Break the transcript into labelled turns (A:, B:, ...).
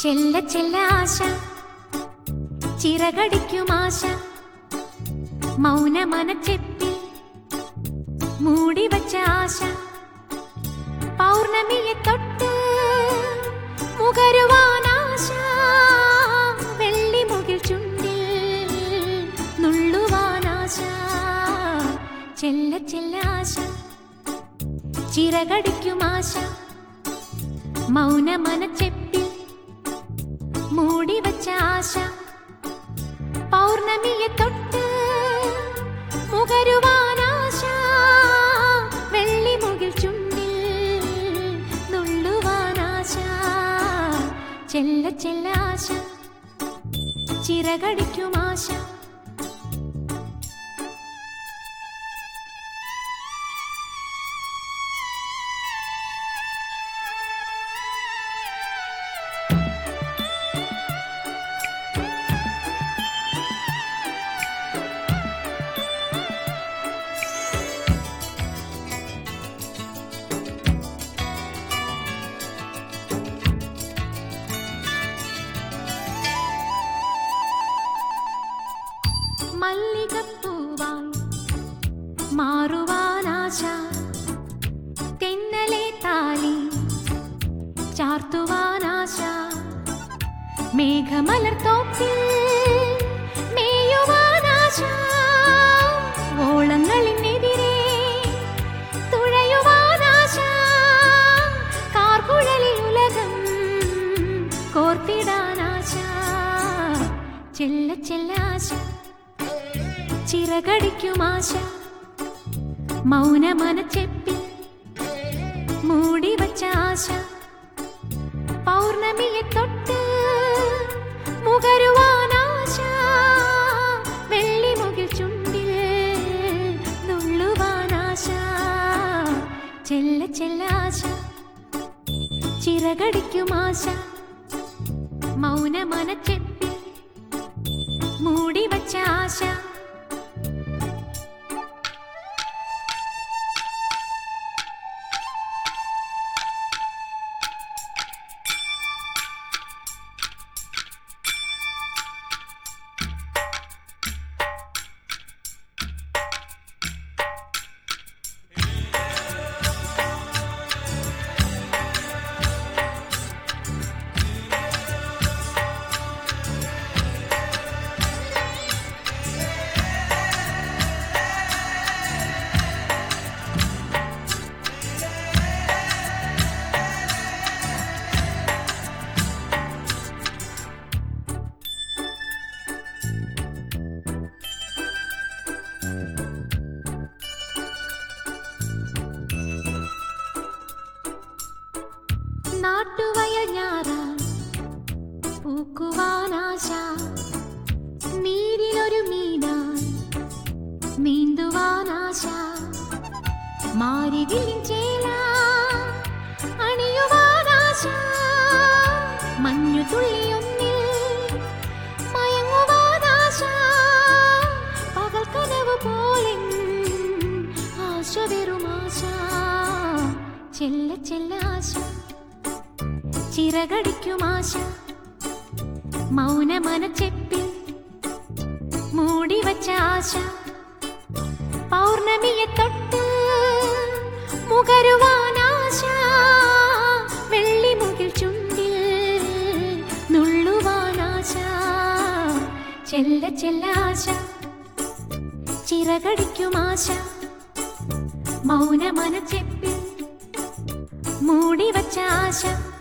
A: ചെല്ല ചെല്ല ആശ ചിറകടിക്കുമാശ മൗനമനച്ചെപ്പിൽ മൂടി വച്ച ആശ പൗർണമിയെ തൊട്ട് മുകരുവാനാശ വെള്ളിമുകിൽ ചുണ്ടിൽ നുള്ളുവാനാശ ചെല്ല ചെല്ല ആശ ചിറകടിക്കുമാശ മൗനമനച്ചെപ്പിൽ മൂടി വച്ച ആശ പൗർണമിയെ തൊട്ട് മുകരുവാനാശ വെള്ളിമുകിൽ ചുണ്ടിൽ നുള്ളുവാനാശ ചെല്ല ചെല്ല ആശ ചിറകടിക്കുമാശ മല്ലികപ്പൂവായി മാറുവാനാശ തെന്നലെ താലി ചാർത്തുവാനാശ മേഘമലർത്തോപ്പിൽ മേയുവാനാശ ഓളങ്ങളിനെതിരെ തുഴയുവാനാശ കാർക്കുഴലിൽ ഉലകം കോർത്തിടാനാശ ചെല്ല ചെല്ല ആശ ചിറകടിക്കുമാശ മൗനമനച്ചെപ്പിൽ മൂടി വച്ച ആശ പൗർണമിയെ തൊട്ട് മുകരുവാനാശ വെള്ളിമുകിൽ ചുണ്ടിൽ നുള്ളുവാനാശ ചെല്ല ചെല്ല ആശ ചിറകടിക്കുമാശ മൗനമനച്ചെപ്പിൽ മൂടി വച്ച ആശ നാട്ടുവയൽ ഞാറാൻ പൂക്കുവാനാശ നീരിലൊരു മീനായി നീന്തുവാനാശ മാരിവിലിൻ ചേല അണിയുവാനാശ മഞ്ഞു തുള്ളിയൊന്നിൽ മയങ്ങുവാനാശ പകൽ കനവ് പോലെ ആശ വെറുമാശ ചെല്ല ചെല്ല ആശ ചിറകടിക്കുമാശ മൗനമനച്ചെപ്പിൽ മൂടി വച്ച ആശ പൗർണമിയെ തൊട്ട് മുകരുവാനാശ വെള്ളിമുകിൽ ചുണ്ടിൽ നുള്ളുവാനാശ ചെല്ല ചെല്ല ആശ ചിറകടിക്കുമാശ മൗനമനച്ചെപ്പിൽ മൂടി വച്ച ആശ